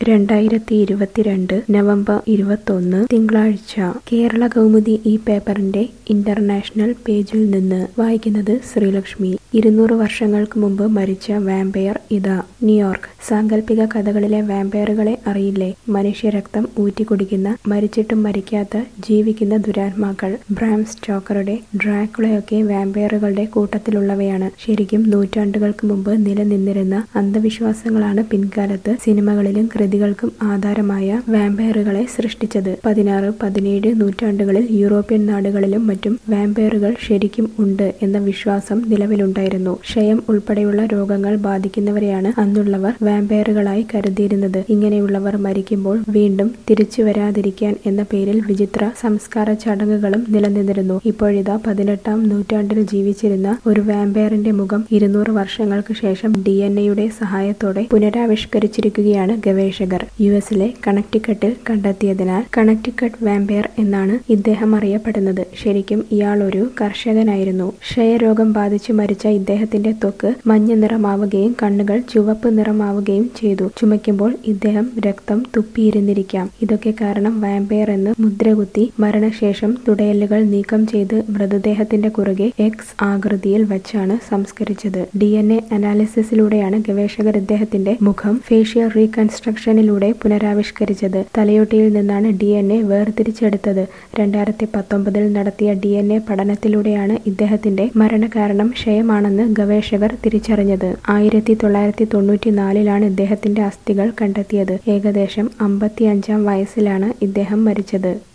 രണ്ടായിരത്തി ഇരുപത്തിരണ്ട് നവംബർ ഇരുപത്തൊന്ന് തിങ്കളാഴ്ച കേരള കൗമുദി ഈ പേപ്പറിന്റെ ഇന്റർനാഷണൽ പേജിൽ നിന്ന് വായിക്കുന്നത് ശ്രീലക്ഷ്മി ഇരുന്നൂറ് വർഷങ്ങൾക്ക് മുമ്പ് മരിച്ച വാമ്പയർ ഇതാ ന്യൂയോർക്ക് സാങ്കല്പിക കഥകളിലെ വാമ്പയറുകളെ അറിയില്ലേ മനുഷ്യരക്തം ഊറ്റിക്കുടിക്കുന്ന മരിച്ചിട്ടും മരിക്കാത്ത ജീവിക്കുന്ന ദുരാത്മാക്കൾ ബ്രാം സ്റ്റോക്കറുടെ ഡ്രാക്കുളയൊക്കെ വാമ്പയറുകളുടെ കൂട്ടത്തിലുള്ളവയാണ് ശരിക്കും നൂറ്റാണ്ടുകൾക്ക് മുമ്പ് നിലനിന്നിരുന്ന അന്ധവിശ്വാസങ്ങളാണ് പിൻകാലത്ത് സിനിമകളിലും കൃതികൾക്കും ആധാരമായ വാമ്പയറുകളെ സൃഷ്ടിച്ചത് പതിനാറ് പതിനേഴ് നൂറ്റാണ്ടുകളിൽ യൂറോപ്യൻ നാടുകളിലും മറ്റും വാമ്പയറുകൾ ശരിക്കും ഉണ്ട് എന്ന വിശ്വാസം നിലവിലുണ്ടായിരുന്നു ക്ഷയം ഉൾപ്പെടെയുള്ള രോഗങ്ങൾ ബാധിക്കുന്നവരെയാണ് അന്നുള്ളവർ വാമ്പയറുകളായി കരുതിയിരുന്നത് ഇങ്ങനെയുള്ളവർ മരിക്കുമ്പോൾ വീണ്ടും തിരിച്ചു വരാതിരിക്കാൻ എന്ന പേരിൽ വിചിത്ര സംസ്കാര ചടങ്ങുകളും നിലനിന്നിരുന്നു ഇപ്പോഴിതാ പതിനെട്ടാം നൂറ്റാണ്ടിൽ ജീവിച്ചിരുന്ന ഒരു വാമ്പയറിന്റെ മുഖം ഇരുന്നൂറ് വർഷങ്ങൾക്ക് ശേഷം ഡി എൻ എയുടെ സഹായത്തോടെ പുനരാവിഷ്കരിച്ചിരിക്കുകയാണ് ഗവേഷകർ യു എസിലെ കണക്ടിക്കട്ടിൽ കണ്ടെത്തിയതിനാൽ കണക്ടിക്കട്ട് വാമ്പയർ എന്നാണ് ഇദ്ദേഹം അറിയപ്പെടുന്നത് ശരിക്കും ഇയാൾ ഒരു കർഷകനായിരുന്നു ക്ഷയരോഗം ബാധിച്ചു മരിച്ച ഇദ്ദേഹത്തിന്റെ ത്വക്ക് മഞ്ഞ നിറമാവുകയും കണ്ണുകൾ ചുവപ്പ് നിറമാവുകയും ചെയ്തു ചുമയ്ക്കുമ്പോൾ ഇദ്ദേഹം രക്തം തുപ്പിയിരുന്നിരിക്കാം ഇതൊക്കെ കാരണം വാമ്പയർ എന്ന് മുദ്രകുത്തി മരണശേഷം തുടയല്ലുകൾ നീക്കം ചെയ്ത് മൃതദേഹത്തിന്റെ കുറുകെ എക്സ് ആകൃതിയിൽ വച്ചാണ് സംസ്കരിച്ചത് ഡി എൻ എ അനാലിസിസിലൂടെയാണ് ഗവേഷകർ ഇദ്ദേഹത്തിന്റെ മുഖം ഫേഷ്യൽ റീകൺസ്ട്രക്ഷനിലൂടെ പുനരാവിഷ്കരിച്ചത് തലയോട്ടിയിൽ നിന്നാണ് ഡി എൻ എ വേർതിരിച്ചെടുത്തത് രണ്ടായിരത്തി പത്തൊമ്പതിൽ നടത്തിയ ഡി എൻ എ പഠനത്തിലൂടെയാണ് ഇദ്ദേഹത്തിന്റെ മരണകാരണം ക്ഷയമാണെന്ന് ഗവേഷകർ തിരിച്ചറിഞ്ഞത് ആയിരത്തി തൊള്ളായിരത്തി തൊണ്ണൂറ്റിനാലിലാണ് ഇദ്ദേഹത്തിന്റെ അസ്ഥികൾ കണ്ടെത്തിയത് ഏകദേശം അമ്പത്തിയഞ്ചാം വയസ്സിലാണ് ഇദ്ദേഹം മരിച്ചത്